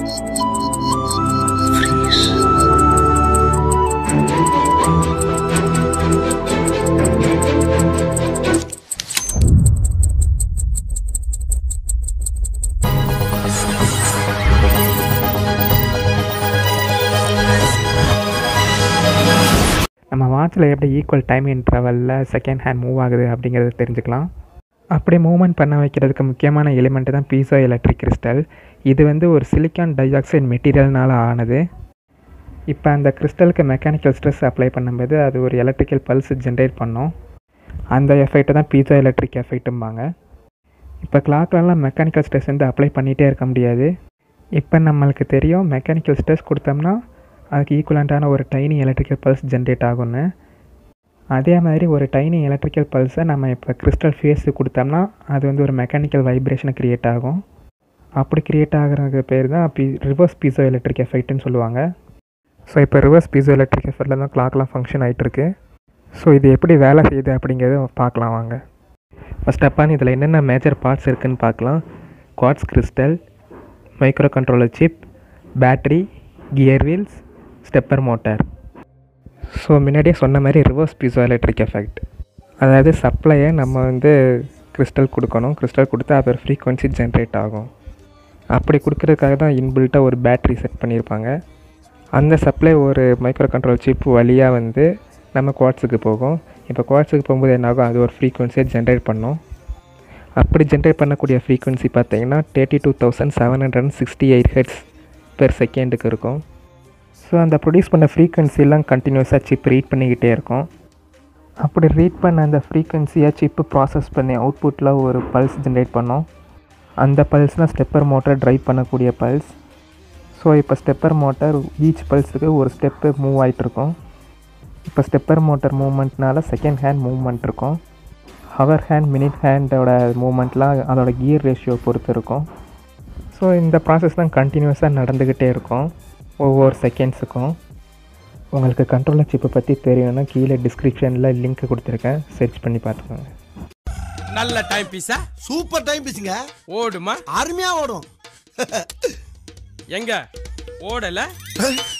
நம்ம வாட்சில் எப்படி ஈக்குவல் டைம் இன்டர்வலில் செகண்ட் ஹேண்ட் மூவ் ஆகுது அப்படிங்கிறத தெரிஞ்சுக்கலாம் அப்படி மூவ்மெண்ட் பண்ண வைக்கிறதுக்கு முக்கியமான எலிமெண்ட்டு தான் பீசோ எலக்ட்ரிக் கிறிஸ்டல் இது வந்து ஒரு சிலிக்கான் டை ஆக்சைடு மெட்டீரியல்னால் ஆனது இப்போ அந்த கிறிஸ்டலுக்கு மெக்கானிக்கல் ஸ்ட்ரெஸ் அப்ளை பண்ணும்போது அது ஒரு எலக்ட்ரிக்கல் பல்ஸ் ஜென்ரேட் பண்ணும் அந்த எஃபெக்ட்டை தான் பீசோ எலக்ட்ரிக் எஃபெக்ட்டும்பாங்க இப்போ கிளாக்லலாம் மெக்கானிக்கல் ஸ்ட்ரெஸ் வந்து அப்ளை பண்ணிகிட்டே இருக்க முடியாது இப்போ நம்மளுக்கு தெரியும் மெக்கானிக்கல் ஸ்ட்ரெஸ் கொடுத்தோம்னா அதுக்கு ஈக்குவலண்ட்டான ஒரு டைனி எலக்ட்ரிக்கல் பல்ஸ் ஜென்ரேட் ஆகும்னு அதே மாதிரி ஒரு டைனி எலக்ட்ரிக்கல் பல்ஸை நம்ம இப்போ கிறிஸ்டல் ஃபேஸுக்கு கொடுத்தோம்னா அது வந்து ஒரு மெக்கானிக்கல் வைப்ரேஷனை க்ரியேட் ஆகும் அப்படி க்ரியேட் ஆகிறதுக்கு பேர் தான் பி ரிவர்ஸ் பீசோ எலக்ட்ரிக் எஃபெக்ட்னு சொல்லுவாங்க ஸோ இப்போ ரிவர்ஸ் பீசோ எலக்ட்ரிக் எஃபெக்டில் தான் கிளாக்லாம் ஃபங்க்ஷன் ஆகிட்டுருக்கு ஸோ இது எப்படி வேலை செய்யுது அப்படிங்கிறத பார்க்கலாம் வாங்க ஃபஸ்ட் அப்பான் இதில் என்னென்ன மேஜர் பார்ட்ஸ் இருக்குதுன்னு பார்க்கலாம் quartz crystal micro controller chip battery gear wheels stepper motor so முன்னாடியே சொன்ன மாதிரி ரிவர்ஸ் பீசோ எலக்ட்ரிக் எஃபெக்ட் அதாவது சப்ளையை நம்ம வந்து கிறிஸ்டல் கொடுக்கணும் கிறிஸ்டல் கொடுத்தா அது ஒரு ஃப்ரீக்வன்சி ஜென்ரேட் ஆகும் அப்படி கொடுக்கறதுக்காக தான் இன்பில்ட்டாக ஒரு பேட்ரி செட் பண்ணியிருப்பாங்க அந்த சப்ளை ஒரு மைக்ரோ கண்ட்ரோல் சிப் வழியாக வந்து நம்ம குவாட்ஸுக்கு போகும் இப்போ குவாட்ஸுக்கு போகும்போது என்னாகும் அது ஒரு ஃப்ரீக்வன்சியை ஜென்ரேட் பண்ணும் அப்படி ஜென்ரேட் பண்ணக்கூடிய ஃப்ரீக்வன்சி பார்த்தீங்கன்னா thirty two thousand seven hundred and sixty eight hertz per செகண்டுக்கு இருக்கும் ஸோ அந்த ப்ரொடியூஸ் பண்ண ஃப்ரீக்வன்சிலாம் கண்டினியூஸாக சிப் ரீட் பண்ணிக்கிட்டே இருக்கும் அப்படி ரீட் பண்ண அந்த ஃப்ரீக்வன்சியை சிப்பு ப்ராசஸ் பண்ணி அவுட்புட்டில் ஒரு பல்ஸ் ஜென்ரேட் பண்ணோம் அந்த பல்ஸ் தான் ஸ்டெப்பர் மோட்டர் ட்ரைவ் பண்ணக்கூடிய பல்ஸ் ஸோ இப்போ ஸ்டெப்பர் மோட்டர் ஈச் பல்ஸுக்கு ஒரு ஸ்டெப்பு மூவ் ஆகிட்ருக்கும் இப்போ ஸ்டெப்பர் மோட்டர் மூவ்மெண்ட்னால செகண்ட் ஹேண்ட் மூவ்மெண்ட் இருக்கும் ஹவர் ஹேண்ட் மினிட் ஹேண்டோட மூவ்மெண்ட்லாம் அதோட கியர் ரேஷியோ பொறுத்து இருக்கும் ஸோ இந்த ப்ராசஸ் தான் கண்டினியூஸாக நடந்துக்கிட்டே இருக்கும் ஒவ்வொரு செகண்ட்ஸுக்கும் உங்களுக்கு கண்ட்ரோலர் சிப்பை பற்றி தெரியணும்னா கீழே டிஸ்கிரிப்ஷனில் லிங்க் கொடுத்துருக்கேன் சர்ச் பண்ணி பார்த்துக்கோங்க நல்ல டைம் பீஸா சூப்பர் டைம் பீஸுங்க ஓடுமா அருமையா ஓடும் எங்க ஓடல